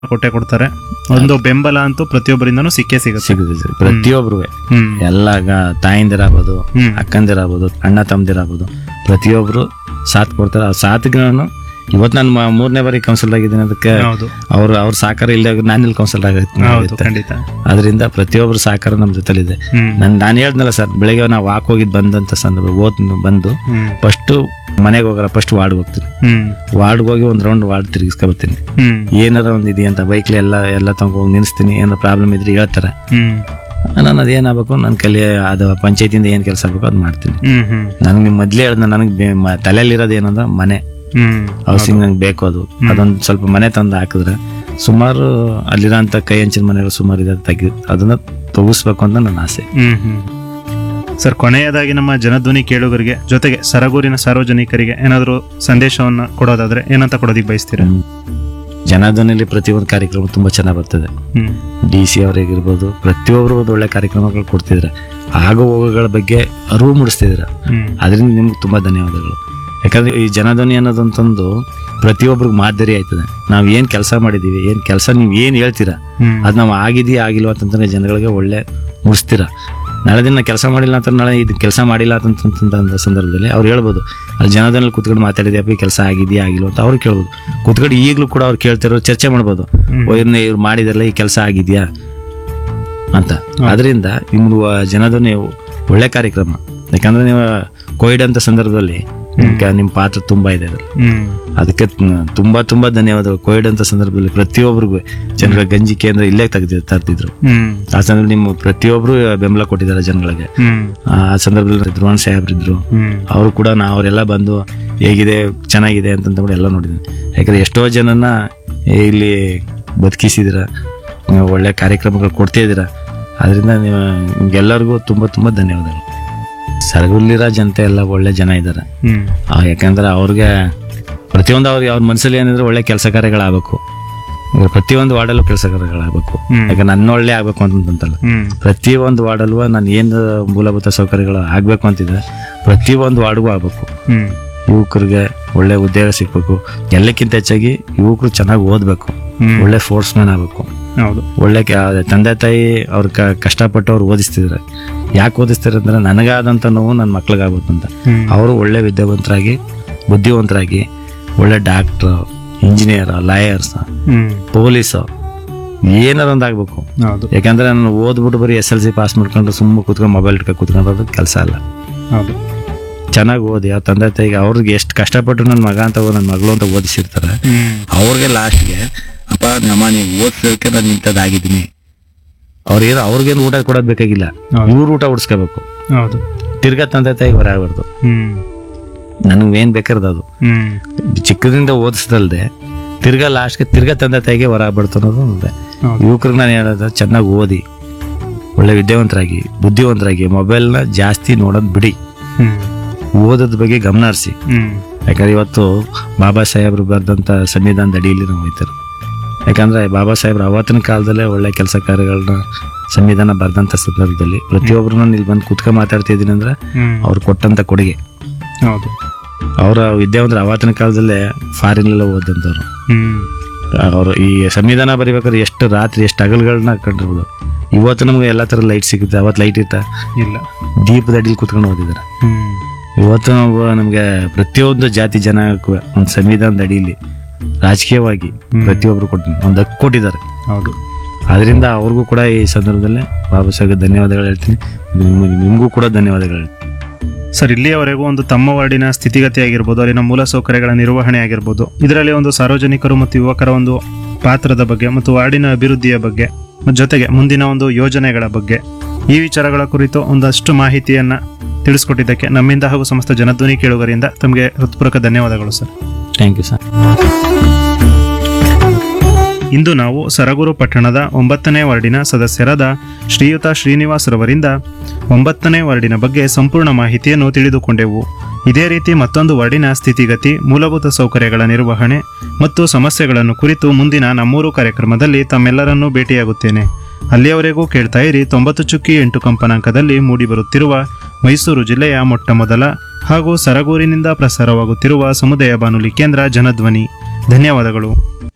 ಕೊಟ್ಟೆ ಕೊಡ್ತಾರೆ ಒಂದು ಬೆಂಬಲ ಅಂತೂ ಪ್ರತಿಯೊಬ್ಬರಿಂದನೂ ಸಿಕ್ಕೇ ಸಿಗುತ್ತೆ ಸಿಗುತ್ತೆ ಸರ್ ಪ್ರತಿಯೊಬ್ರು ಹ್ಮ್ ಎಲ್ಲ ಗ- ತಾಯಂದಿರಾಗ್ಬೋದು ಹ್ಮ್ ಅಕ್ಕಂದಿರಾಗ್ಬೋದು ಅಣ್ಣ ತಮ್ಮದಿರಾಗ್ಬೋದು ಪ್ರತಿಯೊಬ್ರು ಸಾಥ್ ಕೊಡ್ತಾರೆ ಆ ಸಾತ್ಗೆ ನಾನು ಇವತ್ತು ನಾನು ಮ- ಮೂರನೇ ಬಾರಿ ಕೌನ್ಸಿಲ್ ಆಗಿದ್ದೀನಿ ಅದಕ್ಕೆ ಹೌದು ಅವ್ರು ಅವ್ರ ಸಹಕಾರ ಇಲ್ಲದಾಗ ನಾನು ಇಲ್ಲಿ ಕೌನ್ಸಿಲ್ ಹೌದು ಆಗುತ್ತೆ ಖಂಡಿತ ಅದರಿಂದ ಪ್ರತಿಯೊಬ್ಬರು ಸಹಕಾರ ನಮ್ಮ ಜೊತೆಲಿದೆ ಹ್ಮ್ ನನ್ ನಾನು ಹೇಳ್ದಲ್ಲ ಸರ್ ಬೆಳಿಗ್ಗೆ ನಾವು ವಾಕ್ ಹೋಗಿದ್ ಬಂದಂತ ಸಂದರ್ಭ ಓದ್ ಬಂದು ಹ್ಮ್ ಫಸ್ಟ್ ಮನೆಗೆ ಹೋಗಲ್ಲ ಫಸ್ಟ್ ವಾರ್ಡ್ಗೆ ಹೋಗ್ತೀನಿ ಹ್ಮ್ ವಾರ್ಡ್ಗೆ ಹೋಗಿ ಒಂದು ರೌಂಡ್ ವಾರ್ಡ್ ತಿರುಗಿಸ್ಕೊಬರ್ತೀನಿ ಹ್ಮ್ ಏನಾರ ಒಂದು ಇದೆಯಂತ ಬೈಕ್ಲಿ ಎಲ್ಲ ಎಲ್ಲ ತಗೊಂಡು ನಿಲ್ಲಿಸ್ತೀನಿ ಏನೋ ಪ್ರಾಬ್ಲಮ್ ಇದ್ರೆ ಹೇಳ್ತಾರೆ ಹ್ಮ್ ನಾನು ಅದೇನಾಗಬೇಕು ನನ್ನ ಕಲಿ ಅದು ಪಂಚಾಯತಿಯಿಂದ ಏನು ಕೆಲಸ ಆಗಬೇಕು ಅದು ಮಾಡ್ತೀನಿ ಹ್ಮ್ ಹ್ಮ್ ನನಗೆ ಮೊದಲೇ ಹೇಳ್ದ ನನಗೆ ತಲೆಯಲ್ಲಿರೋದು ಏನಂದ್ರೆ ಮನೆ ಹ್ಮ್ ಹೌಸಿಂಗ್ ನಂಗೆ ಬೇಕು ಅದು ಅದೊಂದು ಸ್ವಲ್ಪ ಮನೆ ತಂದು ಹಾಕಿದ್ರೆ ಸುಮಾರು ಅಲ್ಲಿರೋಂಥ ಕೈ ಹಂಚಿನ ಮನೆಗಳು ಸುಮಾರು ಇದೆ ತೆಗಿ ಅದನ್ನ ತೋಗಿಸ್ಬೇಕು ಅಂತ ನನ್ನ ಆಸೆ ಹ್ಮ್ ಹ್ಮ್ ಸರ್ ಕೊನೆಯದಾಗಿ ನಮ್ಮ ಜನಧ್ವನಿ ಕೇಳುಗರಿಗೆ ಜೊತೆಗೆ ಸರಗೂರಿನ ಸಾರ್ವಜನಿಕರಿಗೆ ಏನಾದರೂ ಸಂದೇಶವನ್ನ ಕೊಡೋದಾದ್ರೆ ಏನಂತ ಕೊಡೋದಿಕ್ ಬಯಸ್ತೀರಾ ಹ್ಮ್. ಜನಧ್ವನಿಲಿ ಪ್ರತಿಯೊಂದು ಕಾರ್ಯಕ್ರಮ ತುಂಬಾ ಚೆನ್ನಾಗಿ ಬರ್ತದೆ ಹ್ಮ್ ಡಿ ಸಿ ಅವರಿಗಿರ್ಬೋದು ಪ್ರತಿಯೊಬ್ಬರು ಒಂದು ಒಳ್ಳೆ ಕಾರ್ಯಕ್ರಮಗಳು ಕೊಡ್ತಿದ್ರೆ ಆಗೋ ಹೋಗೋಗಳ ಬಗ್ಗೆ ಅರಿವು ಮೂಡಿಸ್ತಿದ್ದೀರ ಹ್ಮ್ ಅದರಿಂದ ನಿಮ್ಗೆ ತುಂಬಾ ಧನ್ಯವಾದಗಳು ಯಾಕಂದ್ರೆ ಈ ಜನಧ್ವನಿ ಅನ್ನೋದಂತಂದು ಪ್ರತಿಯೊಬ್ಬರಿಗೆ ಮಾದರಿ ಆಯ್ತದೆ ನಾವು ಏನು ಕೆಲಸ ಮಾಡಿದ್ದೀವಿ ಏನು ಕೆಲಸ ನೀವು ಏನು ಹೇಳ್ತೀರಾ ಹ್ಮ್ ಅದು ನಾವು ಆಗಿದೆಯಾ ಆಗಿಲ್ವಾ ಅಂತಂದ್ರೆ ಜನಗಳಿಗೆ ಒಳ್ಳೆ ಮುಗಿಸ್ತೀರ ನಾಳೆ ದಿನ ಕೆಲಸ ಮಾಡಿಲ್ಲ ಅಂತ ನಾಳೆ ಇದು ಕೆಲಸ ಮಾಡಿಲ್ಲ ಅಂತಂತ ಸಂದರ್ಭದಲ್ಲಿ ಅವ್ರು ಹೇಳ್ಬೋದು ಅಲ್ಲಿ ಜನದಲ್ಲಿ ಕುತ್ಕೊಂಡು ಮಾತಾಡಿದ್ಯಪ್ಪ ಕೆಲಸ ಆಗಿದೆಯಾ ಆಗಿಲ್ವಾ ಅಂತ ಅವ್ರು ಕೇಳ್ಬೋದು ಕುತ್ಕೊಂಡು ಈಗಲೂ ಕೂಡ ಅವ್ರು ಕೇಳ್ತಿರೋ ಚರ್ಚೆ ಮಾಡ್ಬೋದು ಹ್ಮ್. ಓ ಇವ್ರನ್ನ ಇವ್ರು ಮಾಡಿದಾರಲ್ಲ ಈ ಕೆಲಸ ಆಗಿದೆಯಾ ಅಂತ ಅದರಿಂದ ನಿಮ್ದು ಜನಧ್ವನಿ ಒಳ್ಳೆ ಕಾರ್ಯಕ್ರಮ ಯಾಕಂದ್ರೆ ನೀವು ಕೋವಿಡ್ ಅಂತ ಸಂದರ್ಭದಲ್ಲಿ ನಿಮ್ಗೆ ನಿಮ್ಮ ಪಾತ್ರ ತುಂಬಾ ಇದೆ ಅದ್ರಲ್ಲಿ. ಹ್ಮ್ ಅದಕ್ಕೆ ತ- ತುಂಬಾ ತುಂಬಾ ಧನ್ಯವಾದಗಳು ಕೋವಿಡ್ ಅಂತ ಸಂದರ್ಭದಲ್ಲಿ ಪ್ರತಿಯೊಬ್ಬರಿಗೂ ಜನರ ಗಂಜಿ ಕೇಂದ್ರ ಇಲ್ಲೇ ತೆಗ್ದಿ ತರ್ತಿದ್ರು ಹ್ಮ್ ಆ ಸಂದರ್ಭದಲ್ಲಿ ನಿಮ್ಮ ಪ್ರತಿಯೊಬ್ರು ಬೆಂಬಲ ಕೊಟ್ಟಿದ್ದಾರೆ ಜನಗಳಿಗೆ ಹ್ಮ್ ಆ ಸಂದರ್ಭದಲ್ಲಿ ಧ್ರುವಣ್ ಸಾಹೇಬ್ರಿದ್ರು ಹ್ಮ್ ಅವರು ಕೂಡ ನಾ ಅವರೆಲ್ಲ ಬಂದು ಹೇಗಿದೆ ಚೆನ್ನಾಗಿದೆ ಅಂತಂತ ಕೂಡ ಎಲ್ಲ ನೋಡಿದ್ದೀನಿ ಯಾಕಂದ್ರೆ ಎಷ್ಟೋ ಜನನ ಇಲ್ಲಿ ಬದುಕಿಸಿದಿರ ನೀವು ಒಳ್ಳೆ ಕಾರ್ಯಕ್ರಮಗಳು ಕೊಡ್ತಾ ಇದ್ದೀರಾ ಅದರಿಂದ ನೀವು ನಿಮ್ಗೆಲ್ಲರಿಗೂ ತುಂಬ ತುಂಬ ಧನ್ಯವಾದಗಳು ಸರಗುಲ್ಲಿರೋ ಜನತೆ ಎಲ್ಲ ಒಳ್ಳೆ ಜನ ಇದ್ದಾರೆ ಹ್ಮ್ ಆ, ಯಾಕಂದ್ರೆ ಅವ್ರಿಗೆ ಪ್ರತಿಯೊಂದು ಅವ್ರಿಗೆ ಅವ್ರ ಮನಸ್ಸಲ್ಲಿ ಏನಿದ್ರೆ ಒಳ್ಳೆ ಕೆಲಸ ಕಾರ್ಯಗಳಾಗಬೇಕು ಈಗ ಪ್ರತಿಯೊಂದು ವಾರ್ಡಲ್ಲೂ ಕೆಲಸ ಕಾರ್ಯಗಳಾಗಬೇಕು ಹ್ಮ್. ಯಾಕಂದ್ರೆ ನನ್ನ ಒಳ್ಳೆ ಆಗ್ಬೇಕು ಅಂತಂತಲ್ಲ ಹ್ಮ್ ಪ್ರತಿಯೊಂದು ವಾರ್ಡಲ್ವ ನಾನು ಏನು ಮೂಲಭೂತ ಸೌಕರ್ಯಗಳು ಆಗಬೇಕು ಅಂತಿದ್ರೆ ಪ್ರತಿಯೊಂದು ವಾರ್ಡ್ಗೂ ಆಗಬೇಕು ಹ್ಮ್ ಯುವಕರಿಗೆ ಒಳ್ಳೆ ಉದ್ಯೋಗ ಸಿಗ್ಬೇಕು ಎಲ್ಲಕ್ಕಿಂತ ಹೆಚ್ಚಾಗಿ ಯುವಕರು ಚೆನ್ನಾಗಿ ಓದಬೇಕು ಹ್ಮ್ ಒಳ್ಳೆ ಫೋರ್ಸ್ ಮ್ಯಾನ್ ಆಗಬೇಕು ಹೌದು ಒಳ್ಳೆ ಕ- ತಂದೆ ತಾಯಿ ಅವ್ರ ಕ- ಕಷ್ಟಪಟ್ಟು ಅವ್ರು ಓದಿಸ್ತಿದ್ದಾರೆ ಯಾಕೆ ಓದಿಸ್ತಾರೆ ಅಂದ್ರೆ ನನಗಾದಂಥ ನೋವು ನನ್ನ ಮಕ್ಳಿಗಾಗ್ಬೇಕು ಅಂತ ಹ್ಮ್ ಅವರು ಒಳ್ಳೆ ವಿದ್ಯಾವಂತರಾಗಿ ಬುದ್ಧಿವಂತರಾಗಿ ಒಳ್ಳೆ doctor engineer lawyers hmm police ಏನಾರ ಒಂದು ಆಗ್ಬೇಕು ಹೌದು ಯಾಕಂದ್ರೆ ನಾನು ಓದ್ಬಿಟ್ಟು ಬರೀ ಎಸ್ ಎಲ್ ಸಿ ಪಾಸ್ ಮಾಡ್ಕೊಂಡು ಸುಮ್ಮನೆ ಕೂತ್ಕೊಂಡು ಮೊಬೈಲ್ ಇಟ್ಕೊಂಡು ಕೂತ್ಕೊಂಡು ಕೆಲಸ ಅಲ್ಲ ಹೌದು ಚೆನ್ನಾಗಿ ಓದಿ ಆ ತಂದೆ ತಾಯಿಗೆ ಅವ್ರಿಗೆ ಎಷ್ಟು ಕಷ್ಟಪಟ್ಟು ನನ್ನ ಮಗ ಅಂತ ನನ್ನ ಮಗಳು ಅಂತ ಓದಿಸಿರ್ತಾರೆ ಹ್ಮ್ ಅವ್ರಿಗೆ ಲಾಸ್ಟ್ಗೆ ಅಪ್ಪ ನಮ್ಮ ನೀವು ಓದಿಸೋದಕ್ಕೆ ನಾನು ಇಂಥದ್ದಾಗಿದ್ದೀನಿ ಅವ್ರಿಗೇನು ಅವ್ರಿಗೇನು ಊಟ ಕೊಡೋದು ಬೇಕಾಗಿಲ್ಲ ಹೌದು. ಇವ್ರು ಊಟ ಉಡ್ಸ್ಕೋಬೇಕು ಹೌದು ತಿರ್ಗಾ ತಂದೆ ತಾಯಿಗೆ ಹೊರ ಆಗ್ಬಾರ್ದು ಹ್ಮ್ ನನಗೆ ಏನು ಬೇಕಾರ್ದು ಅದು ಹ್ಮ್ ಚಿಕ್ಕದಿಂದ ಓದಿಸ್ದಲ್ದೆ ತಿರ್ಗಾ ಲಾಸ್ಟ್ಗೆ ತಿರ್ಗಾ ತಂದೆ ತಾಯಿಗೆ ಹೊರ ಆಗ್ಬಾರ್ದು ಅನ್ನೋದು ಒಂದು ಹೌದು ಯುವಕರಿಗೆ ನಾನು ಹೇಳೋದು ಚೆನ್ನಾಗಿ ಓದಿ ಒಳ್ಳೆ ವಿದ್ಯಾವಂತರಾಗಿ ಬುದ್ಧಿವಂತರಾಗಿ ಮೊಬೈಲ್ನ ಜಾಸ್ತಿ ನೋಡೋದು ಬಿಡಿ ಹ್ಮ್ ಓದೋದ್ ಬಗ್ಗೆ ಗಮನ ಹರಿಸಿ ಹ್ಮ್ ಯಾಕಂದ್ರೆ ಇವತ್ತು ಬಾಬಾ ಸಾಹೇಬ್ರು ಬರೆದಂಥ ಸಂವಿಧಾನದ ಅಡಿಯಲ್ಲಿ ನಾವು ಹೋಯ್ತಾರೆ ಯಾಕಂದ್ರೆ ಬಾಬಾ ಸಾಹೇಬ್ರು ಅವತ್ತಿನ ಕಾಲದಲ್ಲೇ ಒಳ್ಳೆ ಕೆಲಸ ಕಾರ್ಯಗಳನ್ನ ಸಂವಿಧಾನ ಬರೆದಂಥ ಸಂದರ್ಭದಲ್ಲಿ ಪ್ರತಿಯೊಬ್ಬರು ನಾನು ಇಲ್ಲಿ ಬಂದು ಕುತ್ಕೊಂಡು ಮಾತಾಡ್ತಿದ್ದೀನಿ ಅಂದ್ರೆ ಹ್ಮ್ ಅವ್ರು ಕೊಟ್ಟಂತ ಕೊಡುಗೆ ಹೌದು ಅವರ ವಿದ್ಯಾವಂತರು ಅವತ್ತಿನ ಕಾಲದಲ್ಲೇ ಫಾರಿನ್ಲೆಲ್ಲ ಓದಂಥವ್ರು ಹ್ಮ್ ಅವರು ಈ ಸಂವಿಧಾನ ಬರಿಬೇಕಾದ್ರೆ ಎಷ್ಟು ರಾತ್ರಿ ಎಷ್ಟು ಹಗಲುಗಳನ್ನ ಕಂಡಿರ್ಬೋದು ಇವತ್ತು ನಮ್ಗೆ ಎಲ್ಲ ಥರ ಲೈಟ್ ಸಿಗುತ್ತೆ ಅವತ್ತು ಲೈಟ್ ಇತ್ತ ಇಲ್ಲ ದೀಪದ ಅಡಿಲಿ ಕುತ್ಕೊಂಡು ಓದಿದ್ದಾರೆ ಹ್ಮ್ ಇವತ್ತು ನಾವು ನಮಗೆ ಪ್ರತಿಯೊಂದು ಜಾತಿ ಜನಕ್ಕೂ ಒಂದು ಸಂವಿಧಾನದ ಅಡಿಯಲ್ಲಿ ರಾಜಕೀಯವಾಗಿ ಪ್ರತಿಯೊಬ್ಬರು ಕೊಟ್ಟು ಒಂದು ಹಕ್ಕು ಕೊಟ್ಟಿದ್ದಾರೆ ಹೌದು ಅದರಿಂದ ಅವ್ರಿಗೂ ಕೂಡ ಈ ಸಂದರ್ಭದಲ್ಲಿ ಬಾಬಾ ಸಾಹೇಬ್ ಧನ್ಯವಾದಗಳು ಹೇಳ್ತೀನಿ ನಿಮ್ಗೂ- ನಿಮಗೂ ಕೂಡ ಧನ್ಯವಾದಗಳು ಹೇಳ್ತೀನಿ ಸರ್ ಇಲ್ಲಿಯವರೆಗೂ ಒಂದು ತಮ್ಮ ವಾರ್ಡಿನ ಸ್ಥಿತಿಗತಿ ಆಗಿರ್ಬೋದು ಅಲ್ಲಿನ ಮೂಲಸೌಕರ್ಯಗಳ ನಿರ್ವಹಣೆ ಆಗಿರ್ಬೋದು ಇದರಲ್ಲಿ ಒಂದು ಸಾರ್ವಜನಿಕರು ಮತ್ತು ಯುವಕರ ಒಂದು ಪಾತ್ರದ ಬಗ್ಗೆ ಮತ್ತು ವಾರ್ಡಿನ ಅಭಿವೃದ್ಧಿಯ ಬಗ್ಗೆ ಮತ್ತು ಜೊತೆಗೆ ಮುಂದಿನ ಒಂದು ಯೋಜನೆಗಳ ಬಗ್ಗೆ ಈ ವಿಚಾರಗಳ ಕುರಿತು ಒಂದಷ್ಟು ಮಾಹಿತಿಯನ್ನ ತಿಳಿಸ್ಕೊಟ್ಟಿದ್ದಕ್ಕೆ ನಮ್ಮಿಂದ ಹಾಗೂ ಸಮಸ್ತ ಜನಧ್ವನಿ ಕೇಳುಗರಿಂದ ತಮಗೆ ಹೃತ್ಪೂರ್ವಕ ಧನ್ಯವಾದಗಳು ಸರ್ ಥ್ಯಾಂಕ್ ಯು ಸರ್ ಇಂದು ನಾವು ಸರಗೂರು ಪಟ್ಟಣದ ಒಂಬತ್ತನೇ ವಾರ್ಡಿನ ಸದಸ್ಯರಾದ ಶ್ರೀಯುತ ಶ್ರೀನಿವಾಸ್ ರವರಿಂದ ಒಂಬತ್ತನೇ ವಾರ್ಡಿನ ಬಗ್ಗೆ ಸಂಪೂರ್ಣ ಮಾಹಿತಿಯನ್ನು ತಿಳಿದುಕೊಂಡೆವು ಇದೇ ರೀತಿ ಮತ್ತೊಂದು ವಾರ್ಡಿನ ಸ್ಥಿತಿಗತಿ ಮೂಲಭೂತ ಸೌಕರ್ಯಗಳ ನಿರ್ವಹಣೆ ಮತ್ತು ಸಮಸ್ಯೆಗಳನ್ನು ಕುರಿತು ಮುಂದಿನ ನಮ್ಮೂರು ಕಾರ್ಯಕ್ರಮದಲ್ಲಿ ತಮ್ಮೆಲ್ಲರನ್ನೂ ಭೇಟಿಯಾಗುತ್ತೇನೆ ಅಲ್ಲಿಯವರೆಗೂ ಕೇಳ್ತಾ ಇರಿ ತೊಂಬತ್ತು ಚುಕ್ಕಿ ಎಂಟು ಕಂಪನಾಂಕದಲ್ಲಿ ಮೂಡಿಬರುತ್ತಿರುವ ಮೈಸೂರು ಜಿಲ್ಲೆಯ ಮೊಟ್ಟ ಮೊದಲ ಹಾಗೂ ಸರಗೂರಿನಿಂದ ಪ್ರಸಾರವಾಗುತ್ತಿರುವ ಸಮುದಾಯ ಬಾನುಲಿ ಕೇಂದ್ರ ಜನಧ್ವನಿ ಧನ್ಯವಾದಗಳು